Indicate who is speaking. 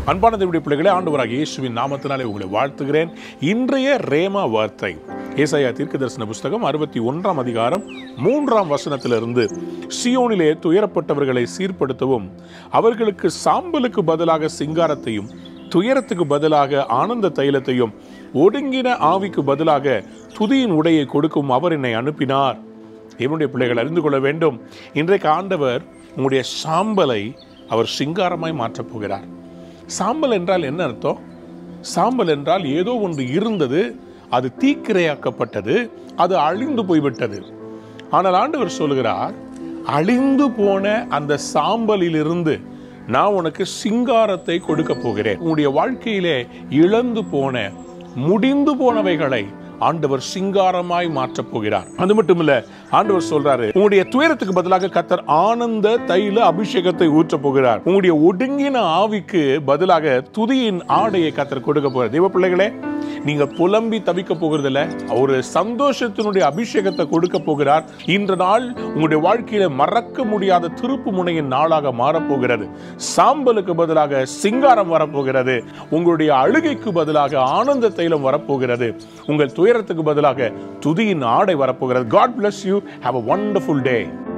Speaker 1: அன்பான தேவனுடைய பிள்ளைகளே ஆண்டவராக இயேசுவின் நாமத்தினாலே உங்களை வாழ்த்துகிறேன் இன்றைய ரேமா வார்த்தை ஏசாயா தீர்க்க தரிசன புஸ்தகம் அறுபத்தி ஒன்றாம் அதிகாரம் மூன்றாம் வசனத்திலிருந்து சியோனிலே துயரப்பட்டவர்களை சீர்படுத்தவும் அவர்களுக்கு சாம்பலுக்கு பதிலாக சிங்காரத்தையும் துயரத்துக்கு பதிலாக ஆனந்த தைலத்தையும் ஒடுங்கின ஆவிக்கு பதிலாக துதியின் உடையை கொடுக்கும் அவர் என்னை அனுப்பினார் என்னுடைய பிள்ளைகள் அறிந்து கொள்ள வேண்டும் இன்றைக்கு ஆண்டவர் உங்களுடைய சாம்பலை அவர் சிங்காரமாய் மாற்றப் போகிறார் சாம்பல் என்றால் என்ன அர்த்தம் சாம்பல் என்றால் ஏதோ ஒன்று இருந்தது அது தீக்கிரையாக்கப்பட்டது அது அழிந்து போய்விட்டது ஆனால் ஆண்டவர் சொல்கிறார் அழிந்து போன அந்த சாம்பலிலிருந்து நான் உனக்கு சிங்காரத்தை கொடுக்க போகிறேன் உன்னுடைய வாழ்க்கையிலே இழந்து போன முடிந்து போனவைகளை ஆண்டவர் சிங்காரமாய் மாற்றப் போகிறார் அது மட்டும் இல்ல ஆண்டவர் சொல்றாரு உங்களுடைய துயரத்துக்கு பதிலாக கத்தர் ஆனந்த தைல அபிஷேகத்தை ஊற்ற போகிறார் உங்களுடைய ஒடுங்கின ஆவிக்கு பதிலாக துதியின் ஆடையை கத்தர் கொடுக்க போகிறார் தேவ பிள்ளைகளே நீங்க புலம்பி தவிக்க போகிறதில்ல ஒரு சந்தோஷத்தினுடைய அபிஷேகத்தை கொடுக்க போகிறார் இன்ற நாள் உங்களுடைய வாழ்க்கையில மறக்க முடியாத திருப்பு முனையின் நாளாக மாறப்போகிறது சாம்பலுக்கு பதிலாக சிங்காரம் வரப்போகிறது உங்களுடைய அழுகைக்கு பதிலாக ஆனந்த தைலம் வரப்போகிறது உங்கள் துயரத்துக்கு பதிலாக துதியின் ஆடை வரப்போகிறது God bless you have a wonderful day